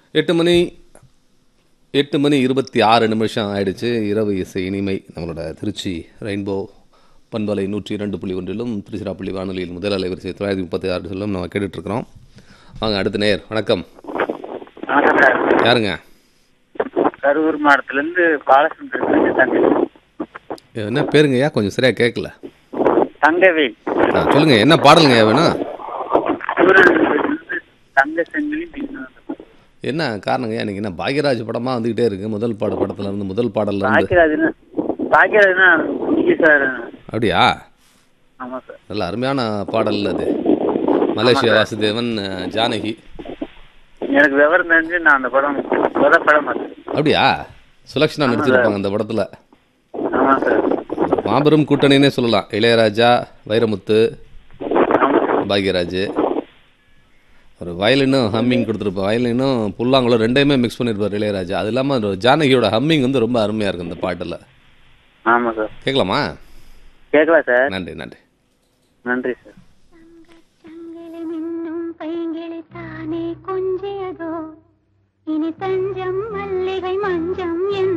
எட்டு மணி எட்டு மணி இருபத்தி ஆறு நிமிஷம் ஆயிடுச்சு இரவு இசை இனிமை நம்மளோட திருச்சி ரெயின்போ பண்பலை நூற்றி இரண்டு புள்ளி ஒன்றிலும் திருச்சிராப்பள்ளி வானொலியில் முதல் அலைவரிசை தொள்ளாயிரத்தி முப்பத்தி ஆறு சொல்லும் நம்ம கேட்டுட்ருக்குறோம் வாங்க அடுத்த நேர் வணக்கம் வணக்கம் சார் யாருங்க கரூர் மாவட்டத்திலேருந்து பாலசுந்தரத்துலேருந்து தங்க என்ன பேருங்கய்யா கொஞ்சம் சரியாக கேட்கல தங்கவேல் ஆ சொல்லுங்கள் என்ன பாடலுங்கய்யா வேணும் சூரன்லேருந்து தங்க செங்கிலி பின்னோடு. என்ன காரணங்கய்யா இன்னைக்கு என்ன பாக்யராஜ் படமாக வந்துக்கிட்டே இருக்குது முதல் பாட படத்துல இருந்து முதல் பாடல்ல இருந்து பாக்கியராஜனா பாக்கியராஜனா நீங்க சார் அப்படியா ஆமாம் சார் நல்ல அருமையான பாடல் அது மலேசியா வாசுதேவன் அஹ், ஜானகி எனக்கு விவரம் தெரிஞ்சு நான் அந்த படம் முத படம் அது அப்படியா சுலக்ஷனா நடிச்சிருப்பாங்க அந்த படத்தில் ஆமாம் சார் மாபெரும் கூட்டணின்னே சொல்லலாம் இளையராஜா வைரமுத்து ஆமாம் சார் பாக்யராஜ் ஒரு வயலினும் ஹம்மிங் கொடுத்துருப்பா வயலினும் புல்லாங்குழலும் ரெண்டையுமே மிக்ஸ் பண்ணியிருப்பார் இளையராஜா அது இல்லாமல் ஒரு ஜானகியோட ஹம்மிங் வந்து ரொம்ப அருமையாக இருக்கும் இந்த பாட்டில் ஆமாம் சார் கேட்கலாமா கேட்கலாம் சார் நன்றி நன்றி நன்றி சார் தங்களை மின்னும் பைங்கிளி தானே கொஞ்சியதோ இனி தஞ்சம் மல்லிகை மஞ்சம் என்